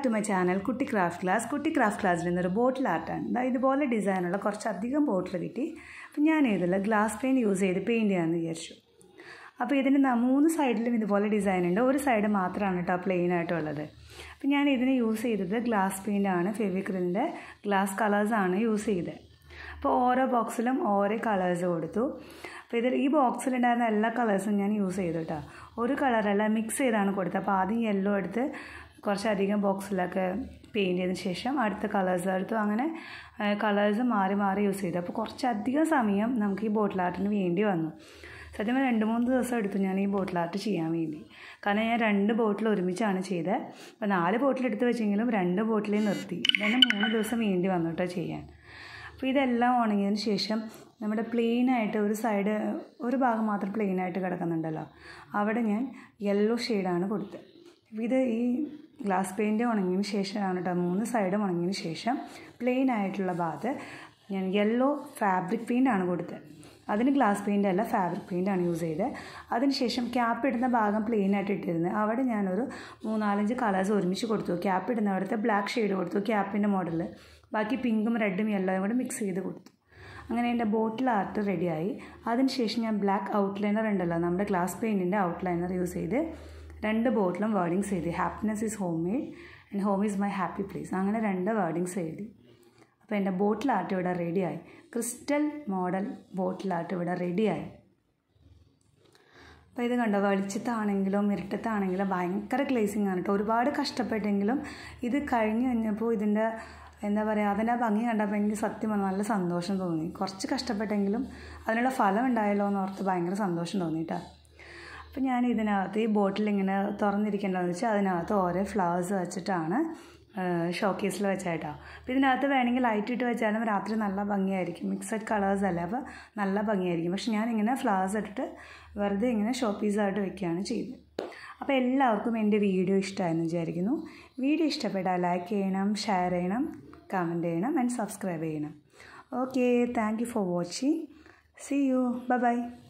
to my channel Kutty craft class Kutty craft ക്ലാസ്സിൽ നിന്നൊരു ബോട്ടിൽ ആർട്ടാണ് ഇതാ ഇതുപോലെ ഡിസൈനുള്ള കുറച്ചധികം ബോട്ടിൽ കിട്ടി അപ്പം ഞാൻ ഇതിൽ ഗ്ലാസ് പെയിൻറ്റ് യൂസ് ചെയ്ത് പെയിൻറ്റ് ചെയ്യാമെന്ന് വിചാരിച്ചു അപ്പോൾ ഇതിന് ന- മൂന്ന് സൈഡിലും ഇതുപോലെ ഡിസൈൻ ഉണ്ട് ഒരു സൈഡ് മാത്രമാണ് കേട്ടോ പ്ലെയിൻ ആയിട്ടുള്ളത് അപ്പം ഞാൻ ഇതിന് യൂസ് ചെയ്തത് ഗ്ലാസ് പെയിൻ്റ് ആണ് ഫെവിക്രിലിൻ്റെ ഗ്ലാസ് കളേഴ്സാണ് യൂസ് ചെയ്തത് അപ്പോൾ ഓരോ ബോക്സിലും ഓരോ കളേഴ്സ് കൊടുത്തു അപ്പോൾ ഇതിൽ ഈ ബോക്സിലുണ്ടായിരുന്ന എല്ലാ കളേഴ്സും ഞാൻ യൂസ് ചെയ്തു കേട്ടോ ഒരു കളറല്ല മിക്സ് ചെയ്താണ് കൊടുത്തത് അപ്പോൾ ആദ്യം യെല്ലോ എടുത്ത് കുറച്ചധികം ബോക്സിലൊക്കെ പെയിൻറ്റ് ചെയ്തതിന് ശേഷം അടുത്ത കളേഴ്സ് എടുത്തു അങ്ങനെ കളേഴ്സ് മാറി മാറി യൂസ് ചെയ്തു അപ്പോൾ കുറച്ചധികം സമയം നമുക്ക് ഈ ബോട്ടിൽ ആർട്ടിന് വേണ്ടി വന്നു സത്യം പറഞ്ഞാൽ രണ്ട് മൂന്ന് ദിവസം എടുത്തു ഞാൻ ഈ ബോട്ടിൽ ആർട്ട് ചെയ്യാൻ വേണ്ടി കാരണം ഞാൻ രണ്ട് ബോട്ടിൽ ഒരുമിച്ചാണ് ചെയ്തത് അപ്പോൾ നാല് ബോട്ടിൽ എടുത്ത് വെച്ചെങ്കിലും രണ്ട് ബോട്ടിലേ നിർത്തി തന്നെ മൂന്ന് ദിവസം വേണ്ടി വന്നു കേട്ടോ ചെയ്യാൻ അപ്പോൾ ഇതെല്ലാം ഉണങ്ങിയതിന് ശേഷം നമ്മുടെ പ്ലെയിൻ ആയിട്ട് ഒരു സൈഡ് ഒരു ഭാഗം മാത്രം പ്ലെയിൻ ആയിട്ട് കിടക്കുന്നുണ്ടല്ലോ അവിടെ ഞാൻ യെല്ലോ ഷെയ്ഡാണ് കൊടുത്തത് അപ്പോൾ ഇത് ഈ ഗ്ലാസ് പെയിൻറ്റ് ഉണങ്ങിയതിന് ശേഷമാണ് കേട്ടോ മൂന്ന് സൈഡും ഉണങ്ങിയതിന് ശേഷം പ്ലെയിൻ ആയിട്ടുള്ള ഭാഗത്ത് ഞാൻ യെല്ലോ ഫാബ്രിക് പെയിൻ്റ് ആണ് കൊടുത്തത് അതിന് ഗ്ലാസ് പെയിൻ്റ് അല്ല ഫാബ്രിക് പെയിൻ്റ് ആണ് യൂസ് ചെയ്തത് അതിനുശേഷം ക്യാപ്പ് ഇടുന്ന ഭാഗം പ്ലെയിൻ ആയിട്ട് ഇട്ടിരുന്നത് അവിടെ ഞാനൊരു മൂന്നാലഞ്ച് കളേഴ്സ് ഒരുമിച്ച് കൊടുത്തു ക്യാപ്പ് ഇടുന്ന അവിടുത്തെ ബ്ലാക്ക് ഷെയ്ഡ് കൊടുത്തു ക്യാപ്പിൻ്റെ മോഡൽ ബാക്കി പിങ്കും റെഡും യെല്ലോയും കൂടെ മിക്സ് ചെയ്ത് കൊടുത്തു അങ്ങനെ എൻ്റെ ബോട്ടിൽ ആർട്ട് റെഡിയായി അതിനുശേഷം ഞാൻ ബ്ലാക്ക് ഔട്ട്ലൈനർ ഉണ്ടല്ലോ നമ്മുടെ ഗ്ലാസ് പെയിൻറ്റിൻ്റെ ഔട്ട്ലൈനർ യൂസ് ചെയ്ത് രണ്ട് ബോട്ടിലും വേർഡിങ്സ് എഴുതി happiness is home made and home is my happy place അങ്ങനെ രണ്ട് വേർഡിങ്സ് എഴുതി അപ്പോൾ എൻ്റെ ബോട്ടിൽ ആർട്ട് ഇവിടെ റെഡിയായി ക്രിസ്റ്റൽ മോഡൽ ബോട്ടിൽ ആർട്ട് ഇവിടെ റെഡിയായി അപ്പോൾ ഇത് കണ്ടോ വെളിച്ചത്താണെങ്കിലും ഇരുട്ടത്താണെങ്കിലും ഭയങ്കര ഗ്ലേസിങ് ആണ് കേട്ടോ ഒരുപാട് കഷ്ടപ്പെട്ടെങ്കിലും ഇത് കഴിഞ്ഞ് കഴിഞ്ഞപ്പോൾ ഇതിൻ്റെ എന്താ പറയുക അതിൻ്റെ ആ ഭംഗി കണ്ടപ്പോൾ എനിക്ക് സത്യം പറഞ്ഞാൽ നല്ല സന്തോഷം തോന്നി കുറച്ച് കഷ്ടപ്പെട്ടെങ്കിലും അതിനുള്ള ഫലം ഉണ്ടായല്ലോ എന്ന് ഓർത്ത് ഭയങ്കര സന്തോഷം തോന്നി കേട്ടോ അപ്പോൾ ഞാൻ ഇതിനകത്ത് ഈ ബോട്ടിൽ ഇങ്ങനെ തുറന്നിരിക്കേണ്ടതെന്ന് വെച്ചാൽ അതിനകത്ത് ഓരോ ഫ്ലവേഴ്സ് വെച്ചിട്ടാണ് ഷോക്കേസിൽ വെച്ചായിട്ടോ അപ്പോൾ ഇതിനകത്ത് വേണമെങ്കിൽ ലൈറ്റ് ഇട്ട് വെച്ചാലും രാത്രി നല്ല ഭംഗിയായിരിക്കും മിക്സഡ് കളേഴ്സ് അല്ലേ അപ്പോൾ നല്ല ഭംഗിയായിരിക്കും പക്ഷെ ഞാനിങ്ങനെ ഫ്ലവേഴ്സ് ഇട്ടിട്ട് വെറുതെ ഇങ്ങനെ ഷോ പീസായിട്ട് വെക്കുകയാണ് ചെയ്തത് അപ്പോൾ എല്ലാവർക്കും എൻ്റെ വീഡിയോ ഇഷ്ടമായെന്ന് വിചാരിക്കുന്നു വീഡിയോ ഇഷ്ടപ്പെട്ടാൽ ലൈക്ക് ചെയ്യണം ഷെയർ ചെയ്യണം കമൻറ്റ് ചെയ്യണം ആൻഡ് സബ്സ്ക്രൈബ് ചെയ്യണം okay thank you for watching see you bye by